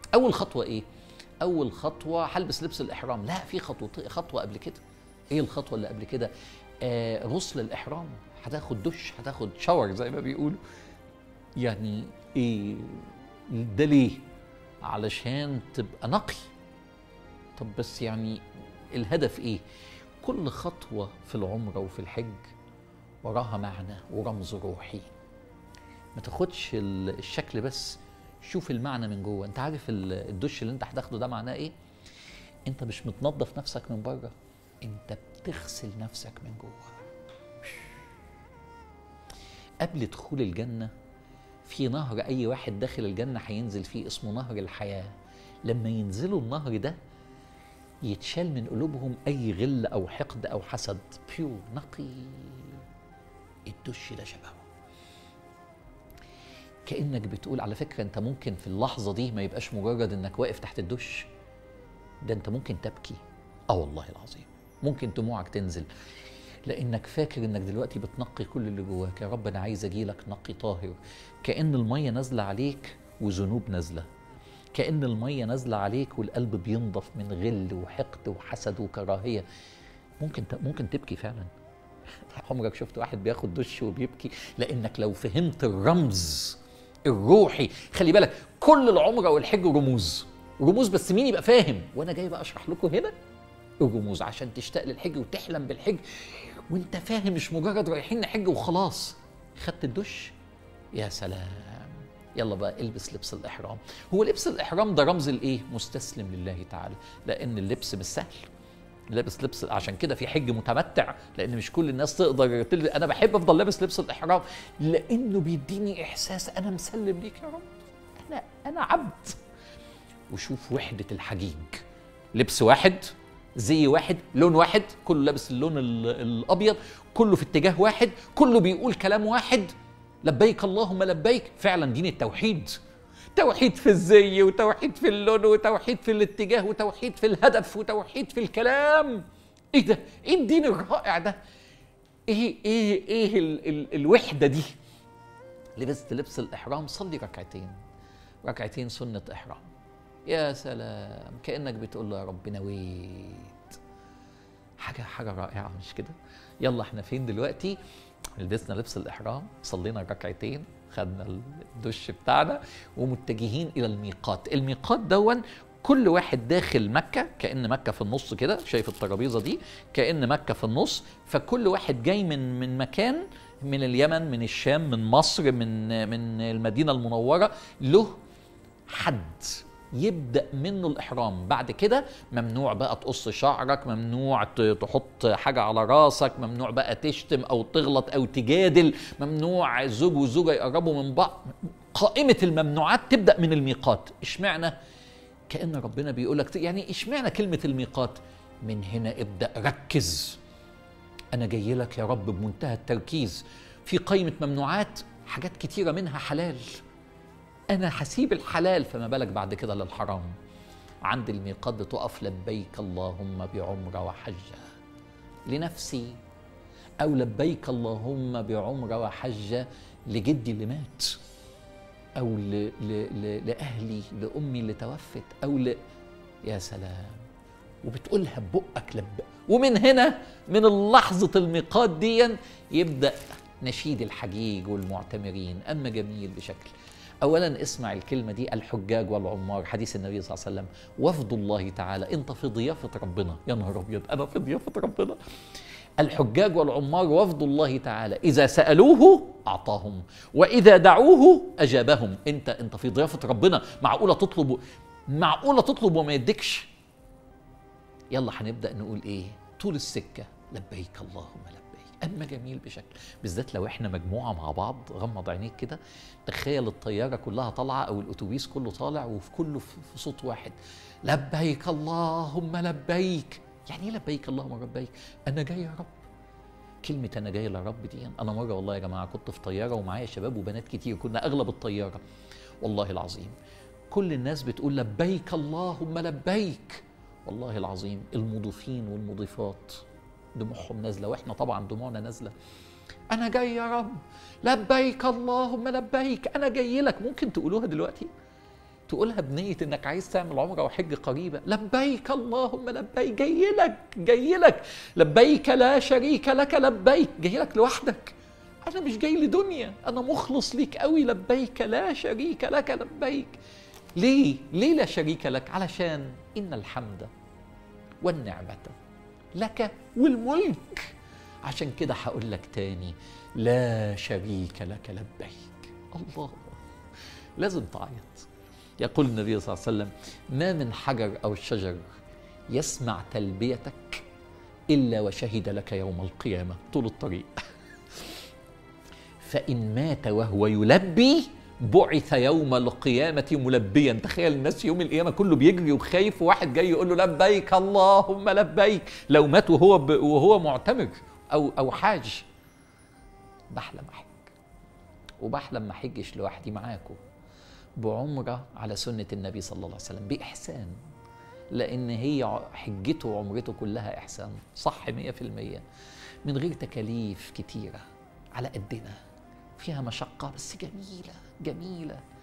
اول خطوه ايه اول خطوه هلبس لبس الاحرام لا في خطوه خطوه قبل كده ايه الخطوه اللي قبل كده آه غسل الاحرام هتاخد دش هتاخد شاور زي ما بيقولوا يعني ايه ده ليه علشان تبقى نقي طب بس يعني الهدف ايه كل خطوه في العمره وفي الحج وراها معنى ورمز روحي ما تاخدش ال- الشكل بس شوف المعنى من جوه انت عارف ال- الدش اللي انت هتاخده ده معناه ايه انت مش متنظف نفسك من بره انت بتغسل نفسك من جوه قبل دخول الجنه في نهر اي واحد داخل الجنه هينزل فيه اسمه نهر الحياه لما ينزلوا النهر ده يتشال من قلوبهم اي غل او حقد او حسد بيور نقي الدش ده شبهه كانك بتقول على فكره انت ممكن في اللحظه دي ما يبقاش مجرد انك واقف تحت الدش ده انت ممكن تبكي اه والله العظيم ممكن دموعك تنزل لانك فاكر انك دلوقتي بتنقي كل اللي جواك يا رب انا عايز اجيلك نقي طاهر كان الميه نازله عليك وذنوب نازله كان الميه نازله عليك والقلب بينضف من غل وحقد وحسد وكراهيه ممكن ت- ممكن تبكي فعلا عمرك شفت واحد بياخد دش وبيبكي لانك لو فهمت الرمز الروحي خلي بالك كل العمره والحج رموز رموز بس مين يبقى فاهم وانا جاي بقى اشرح لكم هنا الرموز عشان تشتاق للحج وتحلم بالحج وانت فاهم مش مجرد رايحين نحج وخلاص خدت الدش يا سلام يلا بقى البس لبس الاحرام هو لبس الاحرام ده رمز الايه مستسلم لله تعالى لان اللبس مش سهل لابس لبس عشان كده في حج متمتع لان مش كل الناس تقدر تلبس انا بحب افضل لابس لبس الاحرام لانه بيديني احساس انا مسلم ليك يا رب انا انا عبد وشوف وحده الحجيج لبس واحد زي واحد لون واحد كله لابس اللون ال- الابيض كله في اتجاه واحد كله بيقول كلام واحد لبيك اللهم لبيك فعلا دين التوحيد توحيد في الزي وتوحيد في اللون وتوحيد في الاتجاه وتوحيد في الهدف وتوحيد في الكلام ايه ده ايه الدين الرائع ده ايه ايه ايه ال ال الوحده دي لبست لبس الاحرام صلي ركعتين ركعتين سنه احرام يا سلام كانك بتقول له يا رب نويت حاجه حاجه رائعه مش كده يلا احنا فين دلوقتي لبسنا لبس الاحرام صلينا ركعتين خدنا الدش بتاعنا ومتجهين الى الميقات الميقات دون كل واحد داخل مكة كأن مكة في النص كده شايف الترابيزة دي كأن مكة في النص فكل واحد جاي من من مكان من اليمن من الشام من مصر من من المدينة المنورة له حد يبدا منه الاحرام بعد كده ممنوع بقى تقص شعرك ممنوع ت- تحط حاجه على راسك ممنوع بقى تشتم او تغلط او تجادل ممنوع الزوج والزوجه يقربوا من بعض قائمه الممنوعات تبدا من الميقات اشمعنى كان ربنا بيقول لك يعني اشمعنى كلمه الميقات من هنا ابدا ركز انا جاي لك يا رب بمنتهى التركيز في قائمه ممنوعات حاجات كتيره منها حلال انا هسيب الحلال فما بالك بعد كده للحرام عند الميقات بتقف لبيك اللهم بعمره وحجه لنفسي او لبيك اللهم بعمره وحجه لجدي اللي مات او ل... ل... ل... لاهلي لامي اللي توفت او ل... يا سلام وبتقولها ببقك لب ومن هنا من لحظة الميقات دي يبدأ نشيد الحجيج والمعتمرين أما جميل بشكل أولا اسمع الكلمة دي الحجاج والعمار حديث النبي صلى الله عليه وسلم وفد الله تعالى أنت في ضيافة ربنا يا نهار أبيض أنا في ضيافة ربنا الحجاج والعمار وفد الله تعالى إذا سألوه أعطاهم وإذا دعوه أجابهم أنت أنت في ضيافة ربنا معقولة تطلب معقولة تطلب وما يدكش يلا هنبدا نقول ايه طول السكه لبيك اللهم لبيك اما جميل بشكل بالذات لو احنا مجموعه مع بعض غمض عينيك كده تخيل الطياره كلها طالعه او الاتوبيس كله طالع وفي كله في في صوت واحد لبيك اللهم لبيك يعني ايه لبيك اللهم لبيك انا جاي يا رب كلمة أنا جاي لرب دي أنا مرة والله يا جماعة كنت في طيارة ومعايا شباب وبنات كتير كنا أغلب الطيارة والله العظيم كل الناس بتقول لبيك اللهم لبيك والله العظيم المضيفين والمضيفات دموعهم نازلة وإحنا طبعا دموعنا نازلة أنا جاي يا رب لبيك اللهم لبيك أنا جاي لك ممكن تقولوها دلوقتي تقولها بنية انك عايز تعمل عمرة وحج قريبة لبيك اللهم لبيك جاي لك جاي لك لبيك لا شريك لك لبيك جاي لك لوحدك انا مش جاي لدنيا انا مخلص ليك قوي لبيك لا شريك لك لبيك ليه ليه لا شريك لك علشان ان الحمد والنعمة لك والملك عشان كده هقول لك تاني لا شريك لك لبيك الله لازم تعيط يقول النبي صلى الله عليه وسلم ما من حجر او شجر يسمع تلبيتك الا وشهد لك يوم القيامه طول الطريق فان مات وهو يلبي بعث يوم القيامة ملبيا تخيل الناس يوم القيامة كله بيجري وخايف وواحد جاي يقول له لبيك اللهم لبيك لو مات وهو ب... وهو معتمر أو أو حاج بحلم أحج وبحلم ما أحجش لوحدي معاكم بعمرة على سنة النبي صلى الله عليه وسلم بإحسان لأن هي حجته وعمرته كلها إحسان صح مية في المية من غير تكاليف كتيرة على قدنا فيها مشقة بس جميلة جميلة